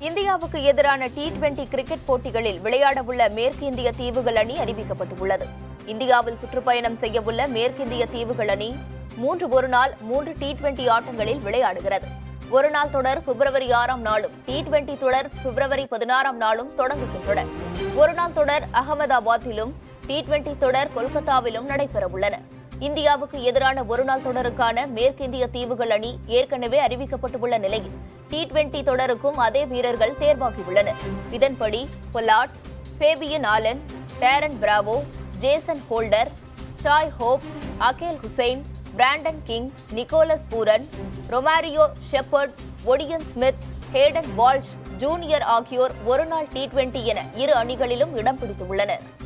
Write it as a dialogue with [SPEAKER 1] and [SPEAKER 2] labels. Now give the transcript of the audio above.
[SPEAKER 1] இந்தியாவுக்கு எதிரான T twenty cricket போட்டிகளில் விளையாடவுள்ள மேற்கு இந்திய தீவுகள் அணி அறிவிக்கப்பட்டுள்ளது இந்தியாவில் சுற்றுப்பயணம் செய்யவுள்ள மேற்கிந்திய தீவுகள் அணி மூன்று ஒருநாள் மூன்று டி டுவெண்டி ஆட்டங்களில் விளையாடுகிறது ஒருநாள் தொடர் பிப்ரவரி ஆறாம் நாளும் டி டுவெண்டி தொடர் பிப்ரவரி பதினாறாம் நாளும் தொடங்குகின்றன ஒருநாள் தொடர் அகமதாபாத்திலும் டி டுவெண்டி தொடர் கொல்கத்தாவிலும் நடைபெறவுள்ளன இந்தியாவுக்கு எதிரான ஒருநாள் தொடருக்கான மேற்கிந்திய தீவுகள் அணி ஏற்கனவே அறிவிக்கப்பட்டுள்ள நிலையில் டி டுவெண்டி தொடருக்கும் அதே வீரர்கள் தேர்வாகியுள்ளனர் இதன்படி Pollard Fabian Allen Darren Bravo Jason Holder Shai Hope Akeal Hosein Brandon King Nicholas Pooran Romario Shepherd Odean Smith Hayden Walsh Junior ஆகியோர் ஒருநாள் டி டுவெண்டி என இரு அணிகளிலும் இடம் பிடித்துள்ளனர்